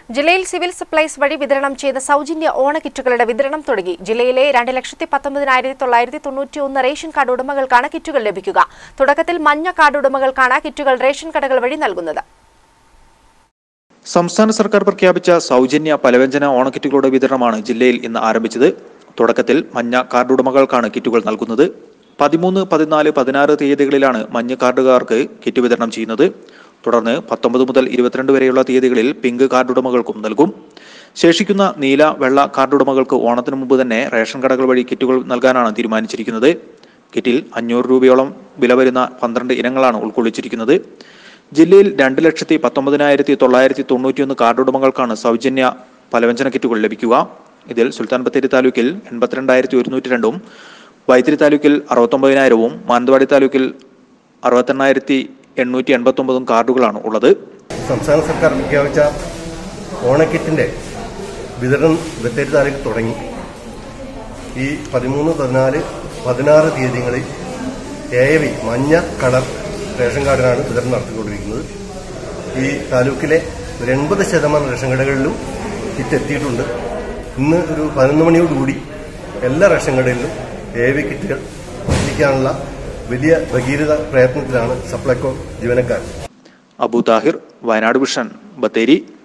ജില്ലയിൽ civil supplies വഴി വിതരണം ചെയ്ത സൗജന്യ ഓണക്കിറ്റുകളുടെ വിതരണം തുടങ്ങി ജില്ലയിലെ രണ്ട് ലക്ഷത്തി പത്തൊമ്പതിനായിരത്തി തൊള്ളായിരത്തി തൊണ്ണൂറ്റി ഒന്ന് റേഷൻ കാർഡ് ഉടമകൾക്കാണ് കിറ്റുകൾ ലഭിക്കുക തുടക്കത്തിൽ മഞ്ഞ കാർഡ് ഉടമകൾക്കാണ് കിറ്റുകൾ റേഷൻ കടകൾ വഴി നൽകുന്നത് സംസ്ഥാന സർക്കാർ പ്രഖ്യാപിച്ച സൗജന്യ പലവ്യഞ്ജന ഓണക്കിറ്റുകളുടെ വിതരണമാണ് ജില്ലയിൽ ഇന്ന് ആരംഭിച്ചത് തുടക്കത്തിൽ മഞ്ഞ കാർഡ് ഉടമകൾക്കാണ് കിറ്റുകൾ നൽകുന്നത് പതിമൂന്ന് പതിനാല് പതിനാറ് തീയതികളിലാണ് മഞ്ഞ കാർഡുകാർക്ക് കിറ്റ് വിതരണം ചെയ്യുന്നത് തുടർന്ന് പത്തൊമ്പത് മുതൽ ഇരുപത്തിരണ്ട് വരെയുള്ള തീയതികളിൽ പിങ്ക് കാർഡ് ഉടമകൾക്കും നൽകും ശേഷിക്കുന്ന നീല വെള്ള കാർഡ് ഉടമകൾക്ക് ഓണത്തിന് മുമ്പ് തന്നെ റേഷൻ കടകൾ വഴി കിറ്റുകൾ നൽകാനാണ് തീരുമാനിച്ചിരിക്കുന്നത് കിറ്റിൽ അഞ്ഞൂറ് രൂപയോളം വില വരുന്ന പന്ത്രണ്ട് ഇനങ്ങളാണ് ഉൾക്കൊള്ളിച്ചിരിക്കുന്നത് ജില്ലയിൽ രണ്ട് ലക്ഷത്തി പത്തൊമ്പതിനായിരത്തി തൊള്ളായിരത്തി തൊണ്ണൂറ്റിയൊന്ന് കാർഡ് ഉടമകൾക്കാണ് സൗജന്യ പലവ്യഞ്ജന കിറ്റുകൾ ലഭിക്കുക ഇതിൽ സുൽത്താൻ ബത്തേരി താലൂക്കിൽ എൺപത്തിരണ്ടായിരത്തി ഒരുന്നൂറ്റി രണ്ടും വൈത്തിരി താലൂക്കിൽ അറുപത്തൊമ്പതിനായിരവും മാനന്തവാടി താലൂക്കിൽ അറുപത്തെണ്ണായിരത്തി എണ്ണൂറ്റി എൺപത്തൊമ്പതും കാർഡുകളാണ് ഉള്ളത് സംസ്ഥാന സർക്കാർ പ്രഖ്യാപിച്ച ഓണക്കിറ്റിന്റെ വിതരണം ബത്തേരി താലൂക്കിൽ തുടങ്ങി ഈ പതിമൂന്ന് പതിനാല് പതിനാറ് തീയതികളിൽ എ വി മഞ്ഞ കളർ റേഷൻ കാർഡിനാണ് വിതരണം നടത്തിക്കൊണ്ടിരിക്കുന്നത് ഈ താലൂക്കിലെ ഒരു എൺപത് ശതമാനം റേഷൻ കടകളിലും കിറ്റ് എത്തിയിട്ടുണ്ട് ഇന്ന് ഒരു പതിനൊന്ന് മണിയോടുകൂടി എല്ലാ റേഷൻ കടകളിലും എ വി കിറ്റുകൾ എത്തിക്കാനുള്ള വലിയ ഭഗീരഥ പ്രയത്നത്തിലാണ് സപ്ലൈകോ ജീവനക്കാർ അബു താഹിർ വയനാട് വിഷൻ ബത്തേരി